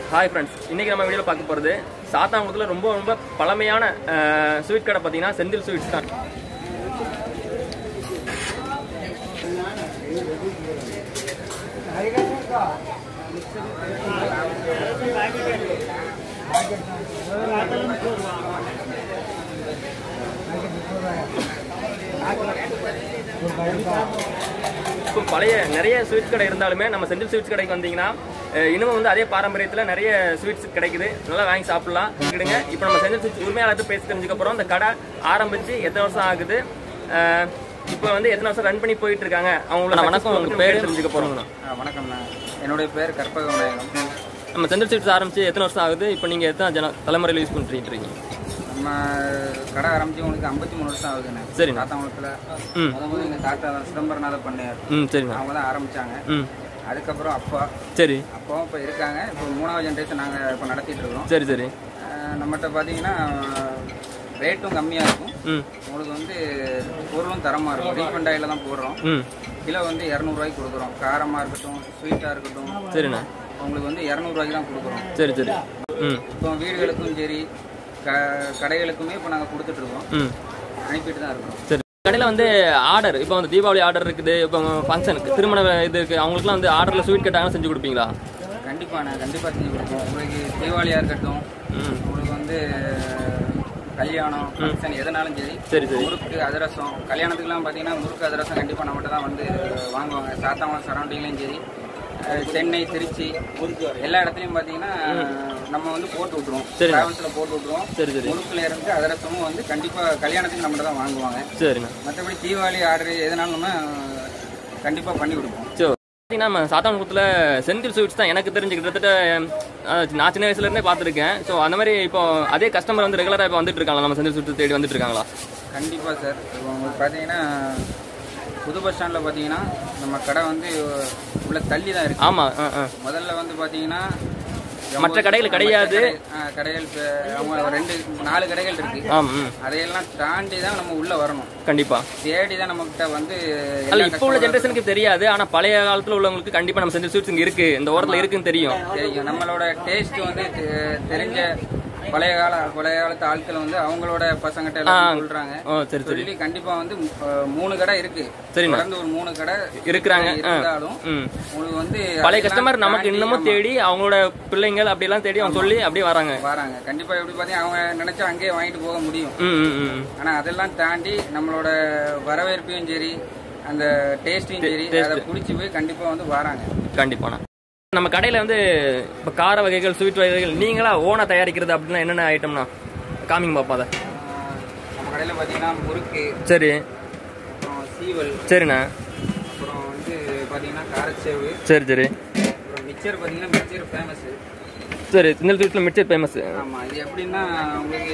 Hi friends இன்னைக்கு நம்ம வீடியோவில் பார்க்க போகிறது சாத்தாங்குளத்தில் ரொம்ப ரொம்ப பழமையான ஸ்வீட் கடை பார்த்தீங்கன்னா செந்தில் ஸ்வீட்ஸ் தான் இப்போ பழைய நிறைய ஸ்வீட் கடை இருந்தாலுமே நம்ம செந்தில் ஸ்வீட்ஸ் கடைக்கு வந்தீங்கன்னா அஹ், இன்னமும் வந்து அதே பாரம்பரியத்தில் நிறைய ஸ்வீட்ஸ் கிடைக்குது நல்லா வாங்கி சாப்பிடலாம் கிடுங்க இப்போ நம்ம செந்தில் ஸ்வீட்ஸ் உரிமையாளர்கிட்ட பேசி தெரிஞ்சுக்க போகிறோம் இந்த கடை ஆரம்பிச்சு எத்தனை வருஷம் ஆகுது அஹ், இப்போ வந்து எத்தனை வருஷம் ரன் பண்ணி போயிட்டு இருக்காங்க அவங்களோட வணக்கம் உங்க பேர் தெரிஞ்சுக்க போகிறோம் ஆ, வணக்கம்ண்ணா என்னுடைய பேர் கற்பக விநாயகம் நம்ம செந்தில் ஸ்வீட்ஸ் ஆரம்பிச்சு எத்தனை வருஷம் ஆகுது இப்போ நீங்கள் எத்தனை ஜன தலைமுறையில் யூஸ் பண்ணிட்டு இருக்கீங்க நம்ம கடை ஆரம்பிச்சு உங்களுக்கு ஐம்பத்தி மூணு வருஷம் ஆகுதுண்ணே சரிண்ணா. தாத்தாங்குளத்தில் ம் முத முதல்ல எங்கள் தாத்தா தான் சிதம்பரநாத பண்ணையார் ம் சரிண்ணா அவங்க தான் ஆரம்பிச்சாங்க ம் அதுக்கப்புறம் அப்பா சரி அப்பாவும் இப்போ இருக்காங்க இப்போ மூணாவது ஜென்ரேஷன் நாங்கள் இப்போ நடத்திட்டு இருக்கோம் சரி சரி ஆ, நம்மகிட்ட பார்த்தீங்கன்னா ரேட்டும் கம்மியாக இருக்கும் ம் உங்களுக்கு வந்து பொருளும் தரமாக இருக்கும் ரீஃபண்ட் ஆயில் தான் போடுறோம் ம் கிலோ வந்து இரநூறுவாய்க்கு கொடுக்குறோம் காரமாக இருக்கட்டும் ஸ்வீட்டாக இருக்கட்டும் சரிண்ணா உங்களுக்கு வந்து இரநூறுவாய்க்கு தான் கொடுக்குறோம் சரி சரி ம் இப்போ வீடுகளுக்கும் சரி க கடைகளுக்குமே இப்போ நாங்கள் கொடுத்துட்ருக்கோம் ம் அனுப்பிட்டு தான் இருக்கோம் சரி கடையில் வந்து ஆர்டர் இப்போ வந்து தீபாவளி ஆர்டர் இருக்குது இப்போ ஃபங்க்ஷனுக்கு திருமண இது இருக்குது அவங்களுக்குலாம் வந்து ஆர்டரில் ஸ்வீட் கேட்டாங்கன்னா செஞ்சு கொடுப்பீங்களா கண்டிப்பாக நான் கண்டிப்பாக செஞ்சு கொடுப்போம் உங்களுக்கு தீபாவளியாக இருக்கட்டும் ம் உங்களுக்கு வந்து கல்யாணம் ஃபங்க்ஷன் எதனாலும் சரி சரி சரி முறுக்கு அதிரசம் கல்யாணத்துக்குலாம் பார்த்தீங்கன்னா முறுக்கு அதிரசம் கண்டிப்பாக நம்மகிட்ட தான் வந்து வாங்குவாங்க சாத்தாங்குளம் சரௌண்டிங்லேயும் சரி அஹ், சென்னை திருச்சி எல்லா இடத்துலையும் பார்த்தீங்கன்னா நம்ம வந்து போட்டு விட்ருவோம் சரி. டிராவல்ஸில் போட்டு விட்ருவோம் சரி சரி முறுக்குல இருந்து அதிரசமும் வந்து கண்டிப்பாக கல்யாணத்துக்கு நம்மகிட்ட தான் வாங்குவாங்க சரிண்ணா மற்றபடி தீபாவளி ஆர்டர் எதுனாலும் நம்ம கண்டிப்பாக பண்ணி கொடுப்போம் சரி பார்த்தீங்கன்னா நம்ம சாத்தான்குளத்தில் செந்தில் ஸ்வீட்ஸ் தான் எனக்கு தெரிஞ்சு கிட்டத்தட்ட அஹ், நான் சின்ன வயசுலேருந்தே பார்த்துருக்கேன் ஸோ அந்த மாதிரி இப்போ அதே கஸ்டமர் வந்து ரெகுலராக இப்போ வந்துட்டு இருக்காங்களா நம்ம செந்தில் ஸ்வீட்ஸ் தேடி வந்துட்டு இருக்காங்களா கண்டிப்பாக சார் இப்போ உங்களுக்கு பார்த்தீங்கன்னா புது பஸ் ஸ்டாண்டில் பார்த்தீங்கன்னா நம்ம கடை வந்து உள்ள தள்ளி தான் இருக்கு ஆமாம் ஆ ஆ முதல்ல வந்து பார்த்தீங்கன்னா மற்ற கடைகள் கிடையாது. மற்ற கடை- ஆ, கடைகள் இப்ப அவங்க ரெண்டு நாலு கடைகள் இருக்கு ஆமாம் ம் அதையெல்லாம் தாண்டி தான் நம்ம உள்ள வரணும் கண்டிப்பாக தேடி தான் நம்மகிட்ட வந்து அல்ல எல்லா இப்போ உள்ள ஜென்ரேஷனுக்கு தெரியாது ஆனால் பழைய காலத்தில் உள்ளவங்களுக்கு கண்டிப்பாக நம்ம செந்தில் ஸ்வீட்ஸ் இங்கே இருக்குது இந்த ஓரத்தில் இருக்குன்னு தெரியும் தெரியும் நம்மளோட டேஸ்ட் வந்து தெ- தெரிஞ்ச பழைய கால பழைய காலத்து ஆட்கள் வந்து அவங்களோட பசங்கிட்ட எல்லாம் சொல்றாங்க ஓ சரி சரி சொல்லி கண்டிப்பா வந்து அஹ், மூணு கடை இருக்கு சரிண்ணா. தொடர்ந்து ஒரு மூணு கடை இருக்கிறாங்க ஆ இருந்தாலும் ம் உங்களுக்கு வந்து பழைய அதெல்லாம் கஸ்டமர் நமக்கு தாண்டி இன்னமும் நம்ம தேடி அவங்களோட பிள்ளைங்கள் அப்படியெல்லாம் தேடி அவங்க சொல்லி அப்படியே வராங்க வராங்க கண்டிப்பா எப்படி பாத்தீங்கன்னா அவங்க நினைச்சா அங்கேயே வாங்கிட்டு போக முடியும் ம் ம் ம் ஆனா அதெல்லாம் தாண்டி நம்மளோட வரவேற்பையும் சரி அந்த டேஸ்டையும் சரி அதை பிடிச்சி போய் கண்டிப்பா வந்து வராங்க கண்டிப்பாண்ணா நம்ம கடையில் வந்து இப்போ கார வகைகள் ஸ்வீட் வகைகள் நீங்களா ஓனா தயாரிக்கிறது அப்படின்னா என்னென்ன ஐட்டம்னா காமிங்க பாப்பா அதை ஆஹ் நம்ம கடையில பாத்தீங்கன்னா முறுக்கு சரி அப்புறம் சீவல் சரிண்ணா அப்புறம் வந்து பாத்தீங்கன்னா காரச்சேவு சரி சரி அப்புறம் மிச்சர் பாத்தீங்கன்னா மிச்சர் ஃபேமஸ் சரி இந்த ஸ்வீட்டில் மிக்சர் ஃபேமஸ் ஆமா இது எப்படின்னா உங்களுக்கு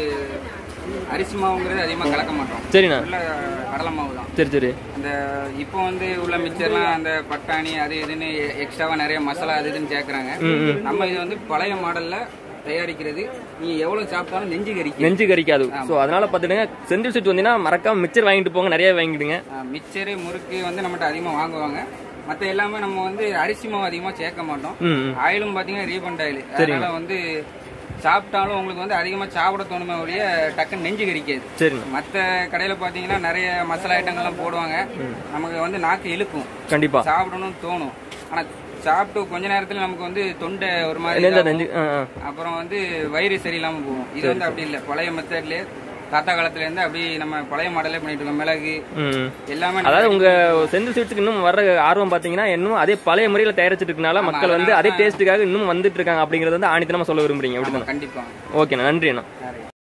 அரிசி மாவுங்கிறது அதிகமாக கலக்க மாட்டோம் சரிண்ணா உள்ள கடலை மாவு தான் சரி சரி அந்த இப்போ வந்து உள்ள மிச்சர்லாம் அந்த பட்டாணி அது இதுன்னு எக்ஸ்ட்ராவா நிறைய மசாலா அது இதுன்னு சேர்க்குறாங்க நம்ம இது வந்து பழைய மாடல்ல தயாரிக்கிறது நீங்க எவ்வளவு சாப்பிட்டாலும் நெஞ்சு கறிக்கு நெஞ்சு கறிக்காது ஸோ அதனால பார்த்துடுங்க செந்தில் ஸ்வீட் வந்தீங்கன்னா மறக்காம மிக்சர் வாங்கிட்டு போங்க நிறைய வாங்கிடுங்க மிச்சரு முறுக்கு வந்து நம்மகிட்ட அதிகமாக வாங்குவாங்க மற்ற எல்லாமே நம்ம வந்து அரிசி மாவு அதிகமாக சேர்க்க மாட்டோம் ம் ம் ஆயிலும் பார்த்தீங்கன்னா ரீபண்ட் ஆயில் அதனால வந்து சாப்பிட்டாலும் உங்களுக்கு வந்து அதிகமாக சாப்பிட தோணுமே ஒழிய டக்குன்னு நெஞ்சு கறிக்காது சரிண்ணா மற்ற கடையில் பார்த்தீங்கன்னா நிறைய மசாலா ஐட்டங்கள்லாம் போடுவாங்க நமக்கு வந்து நாக்கு இழுக்கும் கண்டிப்பாக சாப்பிடணும்னு தோணும் ஆனால் சாப்பிட்டு கொஞ்ச நேரத்தில் நமக்கு வந்து தொண்டை ஒரு மாதிரி இந்த இதாகும். நெஞ்சு ஆ ஆ அப்புறம் வந்து வயிறு சரியில்லாமல் போகும் இது வந்து அப்படி இல்லை பழைய மெத்தட்லேயே தாத்தா காலத்துல இருந்து அப்படி நம்ம பழைய மாடலே பண்ணிட்டு இருக்கோம் மிளகு ம் எல்லாமே அதாவது உங்க செந்தில் ஸ்வீட்ஸ்க்கு இன்னும் வர்ற ஆர்வம் பாத்தீங்கன்னா இன்னும் அதே பழைய முறையில் தயாரிச்சிட்டு இருக்கனால மக்கள் வந்து அதே டேஸ்ட்டுக்காக இன்னும் வந்துட்டு இருக்காங்க அப்படிங்கறது வந்து ஆணித்தனமா சொல்ல விரும்புறீங்க நம்ம அப்படிதானே கண்டிப்பா ஓகேண்ணா நன்றி அண்ணா சரி